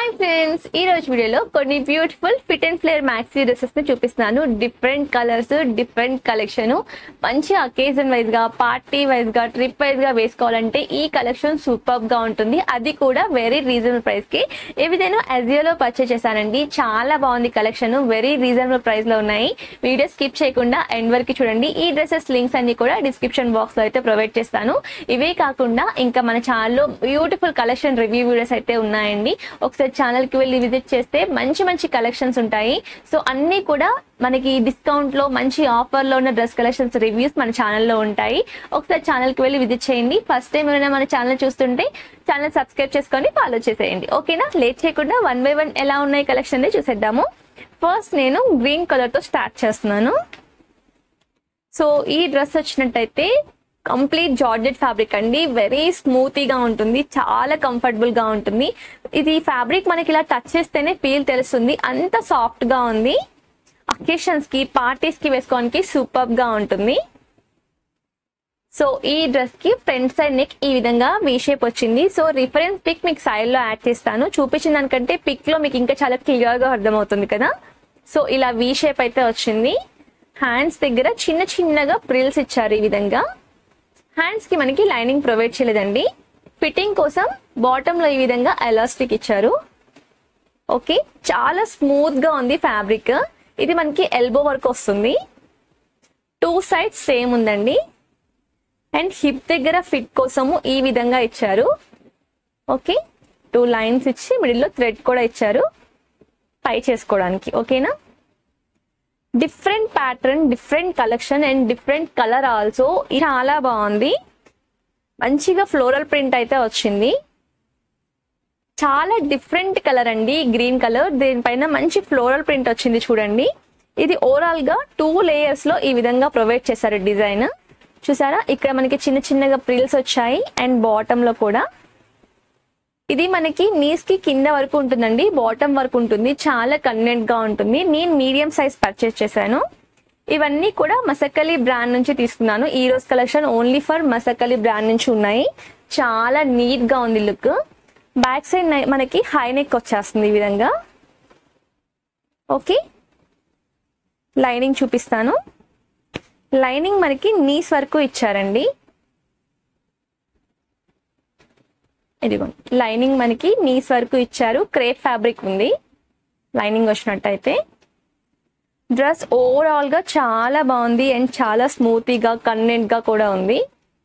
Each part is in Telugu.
హాయ్ ఫ్రెండ్స్ ఈ రోజు వీడియోలో కొన్ని beautiful fit and flare maxi dresses ని చూపిస్తున్నాను డిఫరెంట్ కలర్స్ డిఫరెంట్ కలెక్షన్ మంచి అకేజన్ వైజ్ గా పార్టీ వైజ్ గా ట్రిప్ వైజ్ గా వేసుకోవాలంటే ఈ కలెక్షన్ సూపర్ గా ఉంటుంది అది కూడా వెరీ రీజనబుల్ ప్రైస్ కి ఇవి నేను అజియోలో పర్చేస్ చేశానండి చాలా బాగుంది కలెక్షన్ వెరీ రీజనబుల్ ప్రైస్ లో ఉన్నాయి వీడియో స్కిప్ చేయకుండా ఎండ్ వరకు చూడండి ఈ డ్రెస్సెస్ లింక్స్ అన్ని కూడా డిస్క్రిప్షన్ బాక్స్ లో అయితే ప్రొవైడ్ చేస్తాను ఇవే కాకుండా ఇంకా మన ఛానల్లో బ్యూటిఫుల్ కలెక్షన్ రివ్యూ వీడియోస్ అయితే ఉన్నాయండి ఒకసారి ఛానల్ కి వెళ్ళి విజిట్ చేస్తే మంచి మంచి కలెక్షన్స్ ఉంటాయి సో అన్ని కూడా మనకి డిస్కౌంట్ లో మంచి ఆఫర్ లో ఉన్న డ్రెస్ కలెక్షన్స్ రివ్యూస్ మన ఛానల్లో ఉంటాయి ఒకసారి ఛానల్ కి వెళ్ళి విజిట్ చేయండి ఫస్ట్ టైం ఏమైనా మన ఛానల్ చూస్తుంటే ఛానల్ సబ్స్క్రైబ్ చేసుకొని ఫాలో చేసేయండి ఓకేనా లేట్ చేయకుండా వన్ బై వన్ ఎలా ఉన్నాయి కలెక్షన్ చూసేద్దాము ఫస్ట్ నేను గ్రీన్ కలర్ తో స్టార్ట్ చేస్తున్నాను సో ఈ డ్రెస్ వచ్చినట్టయితే కంప్లీట్ జార్జెట్ ఫ్యాబ్రిక్ అండి వెరీ స్మూతీగా ఉంటుంది చాలా కంఫర్టబుల్ గా ఉంటుంది ఇది ఫ్యాబ్రిక్ మనకి ఇలా టచ్ చేస్తేనే ఫీల్ తెలుస్తుంది అంత సాఫ్ట్ గా ఉంది అకేషన్స్ కి పార్టీస్ కి వేసుకోవడానికి సూపర్ గా ఉంటుంది సో ఈ డ్రెస్ కి ఫ్రంట్ సైడ్ నెక్ ఈ విధంగా వీ షేప్ వచ్చింది సో రిఫరెన్స్ పిక్ మీకు సైడ్ లో యాడ్ చేస్తాను చూపించిన దానికంటే పిక్ లో మీకు ఇంకా చాలా క్లియర్ గా అర్థమవుతుంది కదా సో ఇలా వీ షేప్ అయితే వచ్చింది హ్యాండ్స్ దగ్గర చిన్న చిన్నగా ప్రిల్స్ ఇచ్చారు ఈ విధంగా హ్యాండ్స్ కి మనకి లైనింగ్ ప్రొవైడ్ చేయలేదండి ఫిట్టింగ్ కోసం బాటమ్ లో ఈ విధంగా ఎలాస్టిక్ ఇచ్చారు ఓకే చాలా స్మూత్ గా ఉంది ఫ్యాబ్రిక్ ఇది మనకి ఎల్బో వర్క్ వస్తుంది టూ సైడ్స్ సేమ్ ఉందండి అండ్ హిప్ దగ్గర ఫిట్ కోసము ఈ విధంగా ఇచ్చారు ఓకే టూ లైన్స్ ఇచ్చి మిడిల్లో థ్రెడ్ కూడా ఇచ్చారు పై చేసుకోవడానికి ఓకేనా different pattern different collection and different colour also చాలా బాగుంది మంచిగా ఫ్లోరల్ ప్రింట్ అయితే వచ్చింది చాలా డిఫరెంట్ కలర్ అండి గ్రీన్ కలర్ దీనిపైన మంచి ఫ్లోరల్ ప్రింట్ వచ్చింది చూడండి ఇది ఓవరాల్ గా టూ లేయర్స్ లో ఈ విధంగా ప్రొవైడ్ చేశారు డిజైన్ చూసారా ఇక్కడ మనకి చిన్న చిన్నగా ప్రిల్స్ వచ్చాయి అండ్ బాటమ్ లో కూడా ఇది మనకి నీస్ కి కింద వరకు ఉంటుందండి బాటమ్ వరకు ఉంటుంది చాలా కన్వీనియంట్ గా ఉంటుంది నేను మీడియం సైజ్ పర్చేస్ చేశాను ఇవన్నీ కూడా మసకలి బ్రాండ్ నుంచి తీసుకున్నాను ఈ రోజు collection only for Masakali brand నుంచి ఉన్నాయి చాలా నీట్ గా ఉంది లుక్ బ్యాక్ సైడ్ మనకి హై నెక్ వచ్చేస్తుంది ఈ విధంగా ఓకే లైనింగ్ చూపిస్తాను లైనింగ్ మనకి నీస్ వరకు ఇచ్చారండి ఇదిగోండి లైనింగ్ మనకి నీస్ వరకు ఇచ్చారు క్రేప్ ఫ్యాబ్రిక్ ఉంది లైనింగ్ వచ్చినట్టయితే డ్రెస్ ఓవరాల్ గా చాలా బాగుంది అండ్ చాలా స్మూతీగా కన్వెంట్ గా కూడా ఉంది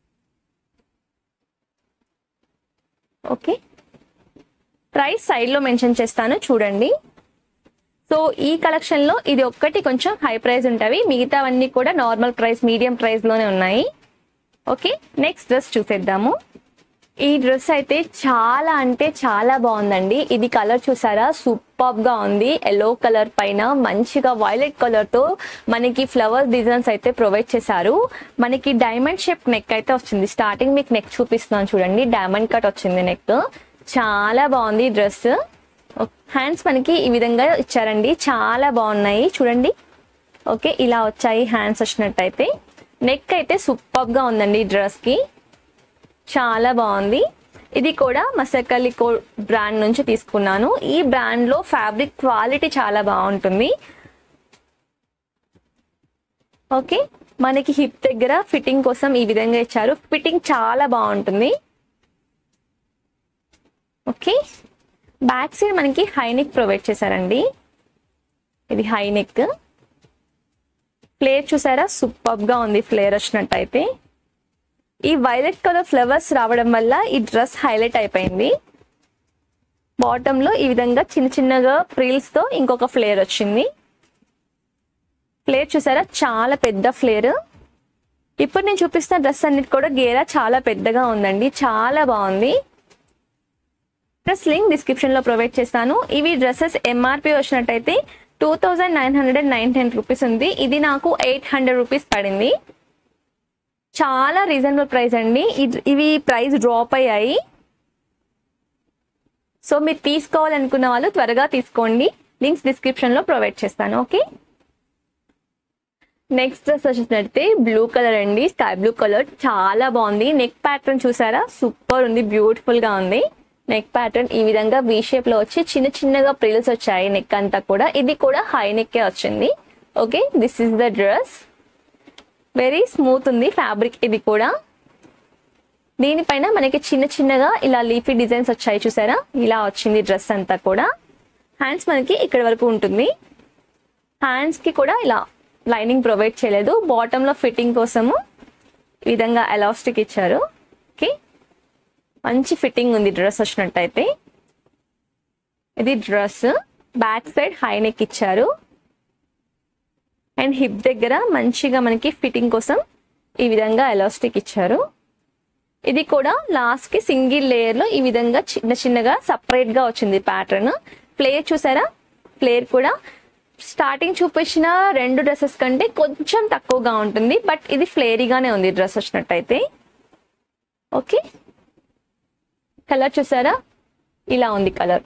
ఓకే ప్రైస్ సైడ్ లో మెన్షన్ చేస్తాను చూడండి సో ఈ కలెక్షన్ లో ఇది ఒక్కటి కొంచెం హై ప్రైస్ ఉంటవి మిగతావన్నీ కూడా నార్మల్ ప్రైస్ మీడియం ప్రైస్ లోనే ఉన్నాయి ఓకే నెక్స్ట్ డ్రెస్ చూసేద్దాము ఈ డ్రెస్ అయితే చాలా అంటే చాలా బాగుందండి ఇది కలర్ చూసారా సూపర్ గా ఉంది ఎల్లో కలర్ పైన మంచిగా వైలెట్ కలర్ తో మనకి ఫ్లవర్ డిజైన్స్ అయితే ప్రొవైడ్ చేశారు మనకి డైమండ్ షేప్ నెక్ అయితే వచ్చింది స్టార్టింగ్ మీకు నెక్ చూపిస్తున్నాను చూడండి డైమండ్ కట్ వచ్చింది నెక్ చాలా బాగుంది డ్రెస్ హ్యాండ్స్ మనకి ఈ విధంగా ఇచ్చారండి చాలా బాగున్నాయి చూడండి ఓకే ఇలా వచ్చాయి హ్యాండ్స్ వచ్చినట్టయితే నెక్ అయితే సూపర్ గా ఉందండి ఈ డ్రెస్ కి చాలా బాగుంది ఇది కూడా మసకలి కో బ్రాండ్ నుంచి తీసుకున్నాను ఈ బ్రాండ్ లో ఫ్యాబ్రిక్ క్వాలిటీ చాలా బాగుంటుంది ఓకే మనకి హిప్ దగ్గర ఫిట్టింగ్ కోసం ఈ విధంగా ఇచ్చారు ఫిట్టింగ్ చాలా బాగుంటుంది ఓకే బ్యాక్ సైడ్ మనకి హై నెక్ ప్రొవైడ్ చేశారండి ఇది హై నెక్ ఫ్లేర్ చూసారా సూపర్ గా ఉంది ఫ్లేర్ వచ్చినట్టయితే ఈ వైలెట్ కలర్ ఫ్లవర్స్ రావడం వల్ల ఈ డ్రెస్ హైలైట్ అయిపోయింది బాటమ్ లో ఈ విధంగా చిన్న చిన్నగా ప్రిల్స్ తో ఇంకొక ఫ్లేర్ వచ్చింది ఫ్లేర్ చూసారా చాలా పెద్ద ఫ్లేర్ ఇప్పుడు నేను చూపిస్తున్న డ్రెస్ అన్నిటి కూడా గేరా చాలా పెద్దగా ఉందండి చాలా బాగుంది డ్రెస్ లింక్ డిస్క్రిప్షన్ లో ప్రొవైడ్ చేస్తాను ఇవి డ్రెస్సెస్ ఎంఆర్పి వచ్చినట్టయితే two thousand nine hundred and nine ten rupees ఉంది ఇది నాకు ఎయిట్ హండ్రెడ్ రూపీస్ పడింది చాలా రీజనబుల్ ప్రైస్ అండి ఇవి ప్రైస్ డ్రాప్ అయ్యాయి సో మీరు తీసుకోవాలనుకున్న వాళ్ళు త్వరగా తీసుకోండి లింక్స్ డిస్క్రిప్షన్ లో ప్రొవైడ్ చేస్తాను ఓకే నెక్స్ట్ డ్రెస్ వచ్చేసినట్టే బ్లూ కలర్ అండి స్కై బ్లూ కలర్ చాలా బాగుంది నెక్ ప్యాటర్న్ చూసారా సూపర్ ఉంది బ్యూటిఫుల్ గా ఉంది నెక్ ప్యాటర్న్ ఈ విధంగా వీ షేప్ లో వచ్చి చిన్న చిన్నగా ప్రిల్స్ వచ్చాయి నెక్ అంతా కూడా ఇది కూడా హై నెక్కే వచ్చింది okay this is the dress very smooth ఉంది ఫ్యాబ్రిక్ ఇది కూడా దీనిపైన మనకి చిన్న చిన్నగా ఇలా లీఫీ డిజైన్స్ వచ్చాయి చూసారా ఇలా వచ్చింది డ్రెస్ అంతా కూడా హ్యాండ్స్ మనకి ఇక్కడ వరకు ఉంటుంది హ్యాండ్స్ కి కూడా ఇలా లైనింగ్ ప్రొవైడ్ చేయలేదు బాటమ్ లో ఫిట్టింగ్ కోసము ఈ విధంగా ఎలాస్టిక్ ఇచ్చారు ఓకే మంచి ఫిట్టింగ్ ఉంది డ్రెస్ వచ్చినట్టయితే ఇది dress back side high neck ఇచ్చారు అండ్ హిప్ దగ్గర మంచిగా మనకి ఫిట్టింగ్ కోసం ఈ విధంగా ఎలాస్టిక్ ఇచ్చారు ఇది కూడా లాస్ట్ కి సింగిల్ లేయర్ లో ఈ విధంగా చిన్న చిన్నగా సపరేట్ గా వచ్చింది ప్యాటర్న్ ఫ్లేర్ చూసారా ఫ్లేర్ కూడా స్టార్టింగ్ చూపించిన రెండు డ్రెస్సెస్ కంటే కొంచెం తక్కువగా ఉంటుంది బట్ ఇది ఫ్లేరీగానే ఉంది డ్రెస్ వచ్చినట్టయితే ఓకే కలర్ చూసారా ఇలా ఉంది కలర్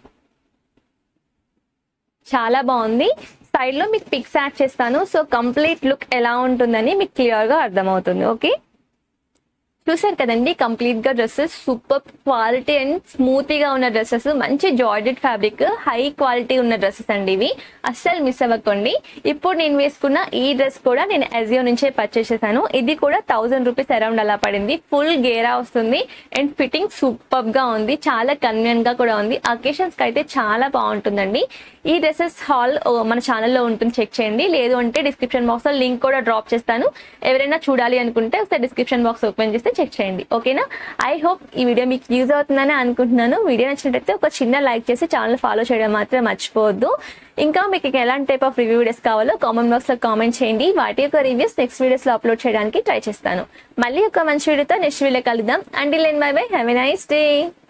చాలా బాగుంది సైడ్ లో మీకు పిక్స్ యాడ్ చేస్తాను సో కంప్లీట్ లుక్ ఎలా ఉంటుందని మీకు క్లియర్ గా అర్థమవుతుంది ఓకే చూసారు కదండి కంప్లీట్ గా డ్రెస్సెస్ సూపర్ క్వాలిటీ అండ్ స్మూతీగా ఉన్న డ్రెస్సెస్ మంచి జార్జెట్ ఫ్యాబ్రిక్ హై క్వాలిటీ ఉన్న డ్రెస్సెస్ అండి ఇవి అస్సలు మిస్ అవ్వకండి ఇప్పుడు నేను వేసుకున్న ఈ డ్రెస్ కూడా నేను ఎజియో నుంచే పర్చేస్ చేశాను ఇది కూడా థౌసండ్ రూపీస్ అరౌండ్ అలా పడింది ఫుల్ గేరా వస్తుంది అండ్ ఫిట్టింగ్ సూపర్ గా ఉంది చాలా కన్వీనియంట్ గా కూడా ఉంది అకేషన్స్ కి అయితే చాలా బాగుంటుందండి ఈ డ్రెస్సెస్ హాల్ మన ఛానల్లో ఉంటుంది చెక్ చేయండి లేదు అంటే డిస్క్రిప్షన్ బాక్స్ లో లింక్ కూడా డ్రాప్ చేస్తాను ఎవరైనా చూడాలి అనుకుంటే ఒకసారి డిస్క్రిప్షన్ బాక్స్ ఓపెన్ చేస్తే చెక్ చేయండి ఓకేనా ఐ హోప్ ఈ వీడియో మీకు యూజ్ అవుతుందని అనుకుంటున్నాను వీడియో నచ్చినట్టయితే ఒక చిన్న లైక్ చేసి ఛానల్ ఫాలో చేయడం మాత్రం మర్చిపోవద్దు ఇంకా మీకు ఎలాంటి టైప్ ఆఫ్ రివ్యూ వీడియోస్ కావాలో కామెంట్ బాక్స్ లో కామెంట్ చేయండి వాటి యొక్క రివ్యూస్ నెక్స్ట్ వీడియోస్ లో అప్లోడ్ చేయడానికి ట్రై చేస్తాను మళ్ళీ ఒక మంచి వీడియోతో నెక్స్ట్ వీడియో కలుద్దాం అండ్ లెన్ bye bye have a nice day